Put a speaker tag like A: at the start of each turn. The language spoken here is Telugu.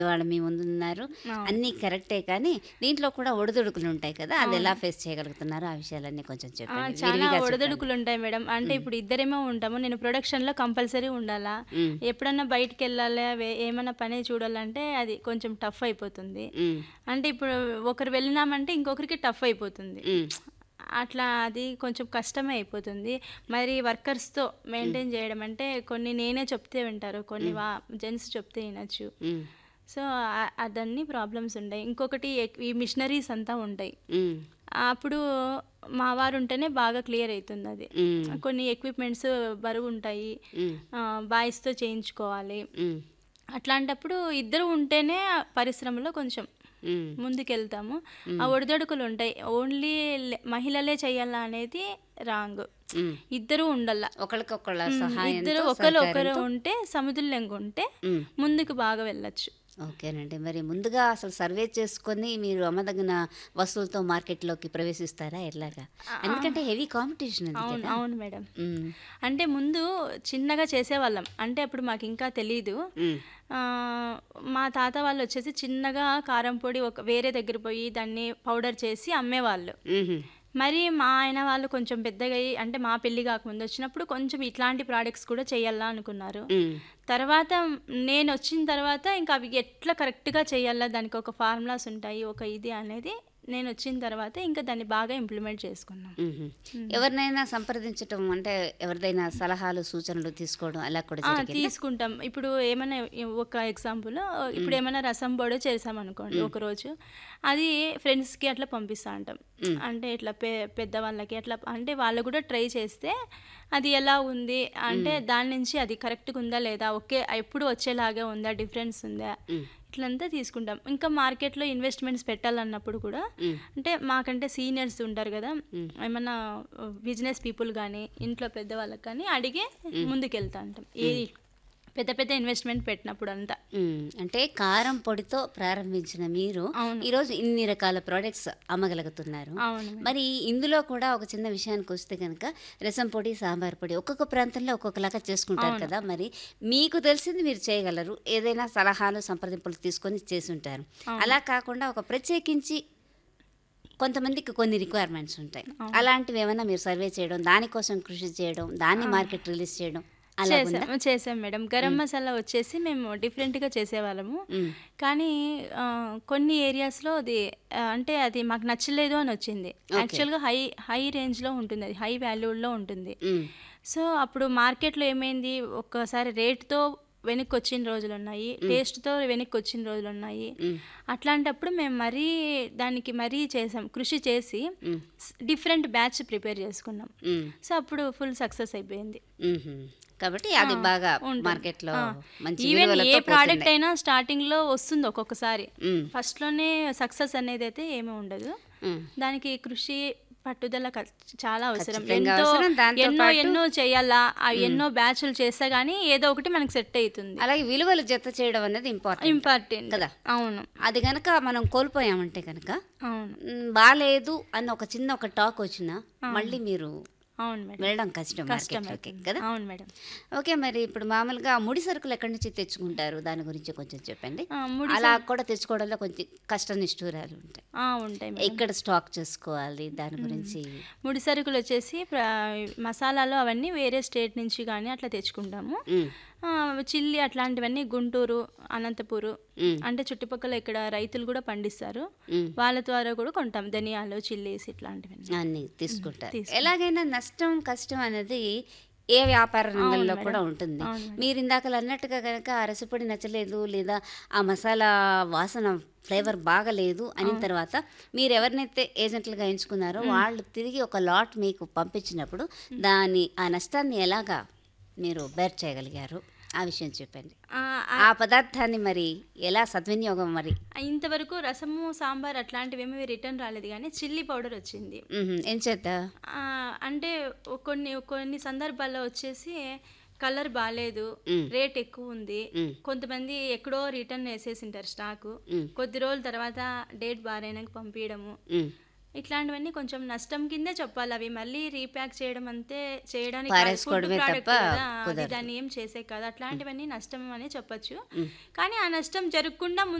A: వాళ్ళు మీ ముందున్నారు
B: అవును.
A: అన్నీ కరెక్టే కానీ దీంట్లో కూడా ఒడిదుడుకులు ఉంటాయి కదా అది ఎలా ఫేస్ చేయగలుగుతున్నారు ఆ విషయాలన్నీ కొంచెం
B: ఆ,
A: చెప్పండి
B: చాలా
A: విరివిగా చెప్పండి.
B: ఒడిదుడుకులు ఉంటాయి మేడం అంటే ఇప్పుడు ఇద్దరేమో ఉంటాము నేను ప్రొడక్షన్లో కంపల్సరీ ఉండాలా
A: మ్మ్.
B: ఎప్పుడన్నా బయటికి వెళ్ళాలి వే- ఏమన్నా పని చూడాలంటే అది కొంచెం టఫ్ అయిపోతుంది
A: మ్మ్.
B: అంటే ఇప్పుడు ఒకరు వెళ్ళినామంటే ఇంకొకరికి టఫ్ అయిపోతుంది
A: మ్మ్.
B: అట్లా అది కొంచెం కష్టమే అయిపోతుంది మరి వర్కర్స్తో మెయింటైన్ చేయడం అంటే కొన్ని నేనే చెప్తే వింటారు కొన్ని వా జెంట్స్ చెప్తే వినొచ్చు
A: మ్మ్.
B: సో ఆ- అదన్నీ ప్రాబ్లమ్స్ ఉంటాయి ఇంకొకటి ఎక్- ఈ మిషనరీస్ అంతా ఉంటాయి
A: మ్మ్.
B: అప్పుడు మా వారు ఉంటేనే బాగా క్లియర్ అవుతుంది అది
A: మ్మ్.
B: కొన్ని ఎక్విప్మెంట్స్ బరువు ఉంటాయి
A: మ్మ్.
B: బాయ్స్తో చేయించుకోవాలి
A: మ్మ్.
B: అట్లాంటప్పుడు ఇద్దరు ఉంటేనే ఆ పరిశ్రమలో కొంచెం
A: మ్మ్.
B: ముందుకెళ్తాము ఆ ఒడిదొడుకులు ఉంటాయి ఓన్లీ మహిళలే చేయాలా అనేది రాంగ్
A: మ్మ్.
B: ఇద్దరు ఉండాల
A: ఒకరికొకళ్ళ
B: ఇద్దరు
A: సహాయంతో
B: ఒకరు ఒకరు
A: సహకారంతో
B: ఉంటే సముద్రంగా ఉంటే
A: మ్మ్.
B: ముందుకు బాగా వెళ్ళచ్చు
A: ఓకేనండి మరి ముందుగా అసలు సర్వే చేసుకొని మీరు అమ్మదగిన వస్తువులతో మార్కెట్లోకి ప్రవేశిస్తారా ఎలాగా ఎందుకంటే హెవీ కాంపిటీషన్ అది
B: అవును
A: కదా
B: అవును మేడం
A: మ్మ్.
B: అంటే ముందు చిన్నగా చేసేవాళ్ళం అంటే అప్పుడు మాకు ఇంకా తెలీదు
A: మ్మ్.
B: ఆ, మా తాత వాళ్ళు వచ్చేసి చిన్నగా కారం పొడి ఒక వేరే దగ్గర పోయి దాన్ని పౌడర్ చేసి అమ్మేవాళ్ళు
A: మ్మ్.
B: మరి మా ఆయన వాళ్ళు కొంచెం పెద్దగా అయ్యి అంటే మా పెళ్లి కాకముందు వచ్చినప్పుడు కొంచెం ఇట్లాంటి ప్రోడక్ట్స్ కూడా చేయాలా అనుకున్నారు
A: మ్మ్.
B: తర్వాత నేను వచ్చిన తర్వాత ఇంకా అవి ఎట్లా కరెక్ట్గా చేయాలా దానికి ఒక ఫార్ములాస్ ఉంటాయి ఒక ఇది అనేది నేను వచ్చిన తర్వాత ఇంకా దాన్ని బాగా ఇంప్లిమెంట్ చేసుకున్నాం
A: మ్మ్. ఎవరినైనా సంప్రదించటం అంటే ఎవరిదైనా సలహాలు సూచనలు తీసుకోవడం అలా కూడా
B: ఆ,
A: జరిగింది
B: తీసుకుంటాం ఇప్పుడు ఏమైనా ఒక ఎగ్జాంపుల్ ఇప్పుడు ఏమైనా రసం పొడి చేసామనుకోండి ఒక రోజు అది ఫ్రెండ్స్కి అట్లా పంపిస్తా ఉంటాం అంటే ఇట్లా పె పెద్దవాళ్ళకి అట్లా అంటే వాళ్ళు కూడా ట్రై చేస్తే అది ఎలా ఉంది అంటే దాని నుంచి అది కరెక్ట్గా ఉందా లేదా ఓకే ఎప్పుడు వచ్చేలాగా ఉందా డిఫరెన్స్ ఉందా ఇట్లంతా తీసుకుంటాం ఇంకా మార్కెట్లో ఇన్వెస్ట్మెంట్స్ పెట్టాలన్నప్పుడు కూడా అంటే మాకంటే సీనియర్స్ ఉంటారు కదా ఏమన్నా బిజినెస్ పీపుల్ కానీ ఇంట్లో పెద్దవాళ్ళకి కానీ అడిగే ముందుకెళ్తా ఉంటాం ఏది పెద్ద పెద్ద ఇన్వెస్ట్మెంట్ పెట్టినప్పుడు అంతా
A: మ్మ్. అంటే కారం పొడితో ప్రారంభించిన మీరు
B: అవును.
A: ఈరోజు ఇన్ని రకాల ప్రోడక్ట్స్ అమ్మగలుగుతున్నారు
B: అవును
A: మరి ఇందులో కూడా ఒక చిన్న విషయానికి వస్తే కనుక రసం పొడి సాంబార్ పొడి ఒక్కొక్క ప్రాంతంలో ఒక్కొక్కలాగా చేసుకుంటారు కదా మరి మీకు తెలిసింది మీరు చేయగలరు ఏదైనా సలహాలు సంప్రదింపులు తీసుకొని చేసి ఉంటారు అలా కాకుండా ఒక ప్రత్యేకించి కొంతమందికి కొన్ని రిక్వైర్మెంట్స్ ఉంటాయి అలాంటివి ఏమైనా మీరు సర్వే చేయడం దానికోసం కృషి చేయడం దాన్ని మార్కెట్ రిలీజ్ చేయడం అలా ఉందా
B: చేసాం చేసాం మేడం గరం మసాలా వచ్చేసి మేము డిఫరెంట్గా చేసేవాళ్ళము
A: మ్మ్.
B: కానీ ఆ, కొన్ని ఏరియాస్లో అది ఆ, అంటే అది మాకు నచ్చలేదు అని వచ్చింది యాక్చువల్గా హై హై రేంజ్లో ఉంటుంది అది హై వాల్యూలో ఉంటుంది
A: మ్మ్.
B: సో అప్పుడు మార్కెట్లో ఏమైంది ఒక్కసారి రేట్తో వెనక్కి వచ్చిన రోజులు ఉన్నాయి టేస్ట్తో వెనక్కి వచ్చిన రోజులు ఉన్నాయి అట్లాంటప్పుడు మేము మరీ దానికి మరీ చేసాం కృషి చేసి డిఫరెంట్ బ్యాచ్ ప్రిపేర్ చేసుకున్నాం
A: మ్మ్.
B: సో అప్పుడు ఫుల్ సక్సెస్ అయిపోయింది
A: మ్మ్. కాబట్టి అది బాగా
B: ఉంటుంది.
A: మార్కెట్లో
B: ఆ.
A: మంచి
B: ఈవెన్ ఏ
A: విలువలతో
B: ప్రోడక్ట్
A: పోతుండే.
B: అయినా స్టార్టింగ్ లో వస్తుంది ఒక్కొక్కసారి
A: మ్మ్.
B: ఫస్ట్ లోనే సక్సెస్ అనేది అయితే ఏమీ ఉండదు
A: మ్మ్.
B: దానికి కృషి పట్టుదల ఖ- చాలా అవసరం
A: ఖచ్చితంగా
B: ఎంతో
A: అవసరం. దాంతో
B: ఎన్నో
A: పాటు-
B: ఎన్నో చేయాలా అవి ఎన్నో బ్యాచ్లు చేస్తే గానీ ఏదో ఒకటి మనకి సెట్ అవుతుంది
A: అలాగే విలువలు జత చేయడం అనేది ఇంపార్టెంట్
B: ఇంపార్టెంట్
A: కదా.
B: అవును
A: అది కనుక మనం కోల్పోయామంటే కనుక
B: అవును
A: మ్, బాలేదు అన్న ఒక చిన్న ఒక టాక్ వచ్చినా మళ్ళీ మీరు
B: అవును మేడం
A: వెళ్ళడం కష్టం
B: కష్టం
A: మార్కెట్లోకి
B: అవుతుంది.
A: కదా
B: అవును మేడం
A: ఓకే మరి ఇప్పుడు మామూలుగా ముడి సరుకులు ఎక్కడి నుంచి తెచ్చుకుంటారు దాని గురించి కొంచెం చెప్పండి
B: ఆ, ముడి
A: అలా కూడా తెచ్చుకోవడంలో కొంచెం కష్ట నిష్ఠూరాలు ఉంటాయి
B: ఆ, ఉంటాయి మేడం
A: ఎక్కడ స్టాక్ చేసుకోవాలి దాని గురించి
B: ముడి సరుకులు వచ్చేసి ప్ర- మసాలాలు అవన్నీ వేరే స్టేట్ నుంచి కానీ అట్లా తెచ్చుకుంటాము
A: మ్,
B: ఆ, చిల్లి అట్లాంటివన్నీ గుంటూరు అనంతపూరు
A: మ్.
B: అంటే చుట్టుపక్కల ఇక్కడ రైతులు కూడా పండిస్తారు
A: మ్.
B: వాళ్ళ ద్వారా కూడా కొంటాం ధనియాలు చిల్లీస్ ఇట్లాంటివన్నీ
A: అన్ని తీసుకుంటారు
B: తీసుకుంటాం.
A: ఎలాగైనా నష్టం కష్టం అనేది ఏ వ్యాపార రంగంలో కూడా ఉంటుంది
B: అవును
A: మీరు ఇందాక అన్నట్టుగా కనుక ఆ రసపొడి నచ్చలేదు లేదా ఆ మసాలా వాసన ఫ్లేవర్ బాగలేదు అయిన తర్వాత మీరు ఎవరినైతే ఏజెంట్లుగా ఎంచుకున్నారో వాళ్ళు తిరిగి ఒక లాట్ మీకు పంపించినప్పుడు దాని ఆ నష్టాన్ని ఎలాగా మీరు బేర్ చేయగలిగారు ఆ విషయం చెప్పండి
B: ఆ,
A: ఆ పదార్థాన్ని మరి ఎలా సద్వినియోగం మరి
B: ఆ, ఇంతవరకు రసము సాంబార్ అట్లాంటివి ఏమీ రిటర్న్ రాలేదు కానీ చిల్లీ పౌడర్ వచ్చింది
A: మ్మ్. ఏం చేత
B: ఆ, అంటే ఒ- కొన్ని కొన్ని సందర్భాల్లో వచ్చేసి కలర్ బాగాలేదు
A: మ్.
B: రేట్ ఎక్కువ ఉంది
A: మ్.
B: కొంతమంది ఎక్కడో రిటర్న్ వేసేసింటారు స్టాకు
A: మ్.
B: కొద్ది రోజుల తర్వాత డేట్ బారైనాక పంపించడము
A: మ్మ్.
B: ఇట్లాంటివన్నీ కొంచెం నష్టం కిందే చెప్పాలి అవి మళ్ళీ రీప్యాక్ చేయడం అంతే చేయడానికి
A: పారేసుకోవడమే
B: ఫుడ్ ప్రోడక్ట్
A: తప్ప
B: కదా అది
A: కుదరదు.
B: దాన్ని ఏం చేసే కాదు అట్లాంటివన్నీ నష్టం అనే చెప్పొచ్చు కానీ ఆ నష్టం జరగకుండా